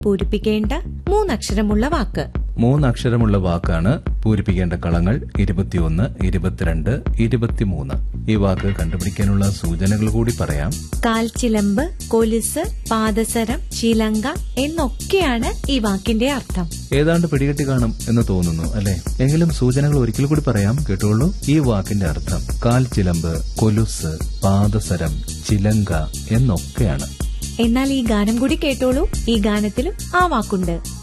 പൂരിപ്പിക്കേണ്ട മൂന്നക്ഷരമുള്ള വാക്ക് മൂന്നക്ഷരമുള്ള വാക്കാണ് പൂരിപ്പിക്കേണ്ട കളങ്ങൾ ഇരുപത്തിയൊന്ന് ഇരുപത്തിരണ്ട് ഇരുപത്തിമൂന്ന് ഈ വാക്ക് കണ്ടുപിടിക്കാനുള്ള സൂചനകൾ കൂടി പറയാം കാൽച്ചിലമ്പ് കൊലുസ് പാദസരം ചിലങ്ക എന്നൊക്കെയാണ് ഈ വാക്കിന്റെ അർത്ഥം ഏതാണ്ട് പിടികെട്ടി കാണും എന്ന് തോന്നുന്നു അല്ലെ എങ്കിലും സൂചനകൾ ഒരിക്കൽ കൂടി പറയാം കേട്ടോളൂ ഈ വാക്കിന്റെ അർത്ഥം കാൽ ചിലമ്പ് കൊലുസ് പാദസരം ചിലങ്ക എന്നൊക്കെയാണ് എന്നാൽ ഈ ഗാനം കൂടി കേട്ടോളൂ ഈ ഗാനത്തിലും ആ വാക്കുണ്ട്